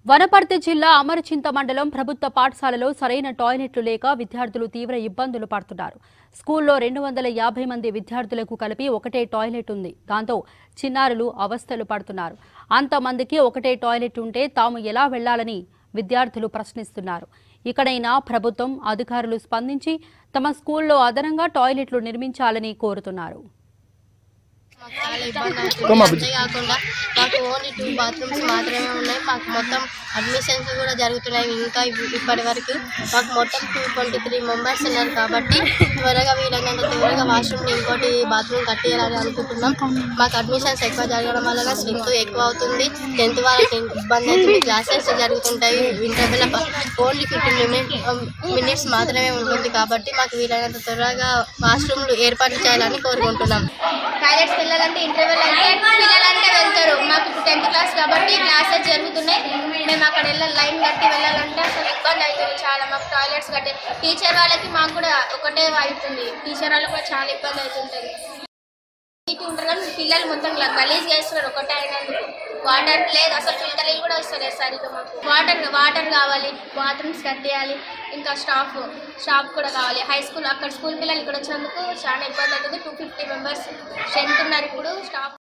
వనపర్తి జిల్లా అమరచింత మండలం ప్రభుత్వ పాఠశాలలో సరైన టాయిలెట్లు లేక విద్యార్థులు తీవ్ర ఇబ్బందులు పడుతున్నారు స్కూల్లో రెండు వందల యాభై మంది విద్యార్థులకు కలిపి ఒకటే టాయిలెట్ ఉంది దాంతో చిన్నారులు అవస్థలు పడుతున్నారు అంతమందికి ఒకటే టాయిలెట్ ఉంటే తాము ఎలా వెళ్లాలని విద్యార్థులు ప్రశ్నిస్తున్నారు ఇకడైనా ప్రభుత్వం అధికారులు స్పందించి తమ స్కూల్లో అదనంగా టాయిలెట్లు నిర్మించాలని కోరుతున్నారు మాకు చాలా ఇబ్బంది అవుతుంది అంతేకాకుండా మాకు ఓన్లీ టూ బాత్రూమ్స్ మాత్రమే ఉన్నాయి మాకు మొత్తం అడ్మిషన్స్ కూడా జరుగుతున్నాయి ఇంకా ఇప్- ఇప్పటి వరకు మాకు మొత్తం టూ ట్వంటీ త్రీ మెంబర్స్ ఉన్నారు కాబట్టి త్వరగా వీలైనంత త్వరగా వాష్రూమ్ ఇంకోటి బాత్రూమ్ కట్టేయాలని అనుకుంటున్నాం మాకు అడ్మిషన్స్ ఎక్కువ జరగడం వలన స్ట్రెంత్ ఎక్కువ అవుతుంది టెన్త్ వాళ్ళకి ఇబ్బంది అవుతుంది క్లాసెస్ జరుగుతుంటాయి interval only fifteen minute minutes మాత్రమే ఉంటుంది కాబట్టి మాకు వీలైనంత త్వరగా వాష్రూమ్లు ఏర్పాటు చేయాలని కోరుకుంటున్నాం టాయిలెట్స్కి వెళ్ళాలంటే ఇంటర్వెల్ అయితే పిల్లలంటే వెళ్తారు మాకు ఇప్పుడు టెన్త్ క్లాస్ కాబట్టి క్లాసెస్ జరుగుతున్నాయి మేము అక్కడ వెళ్ళాలి లైన్ కట్టి వెళ్ళాలంటే అసలు ఇబ్బంది అవుతుంది చాలా మాకు టాయిలెట్స్ కట్టే టీచర్ వాళ్ళకి మాకు కూడా ఒకటే అవుతుంది టీచర్ వాళ్ళకి కూడా చాలా ఇబ్బంది అవుతుంటుంది నీట్గా ఉంటారు కానీ పిల్లలు మొత్తం గలీజ్ చేస్తున్నారు ఒకటే అయినందుకు వాటర్ లేదు అసలు ఫిల్టర్లు కూడా వస్తలేదు సరిగ్గా మాకు వాటర్ వాటర్ కావాలి బాత్రూమ్స్ కట్టేయాలి ఇంకా స్టాఫ్ స్టాఫ్ కూడా కావాలి హై స్కూల్ అక్కడ స్కూల్ పిల్లలు ఇక్కడ వచ్చేందుకు చాలా ఇబ్బంది అవుతుంది టూ ఫిఫ్టీ మెంబర్స్ స్ట్రెంత్ ఉన్నారు ఇప్పుడు స్టాఫ్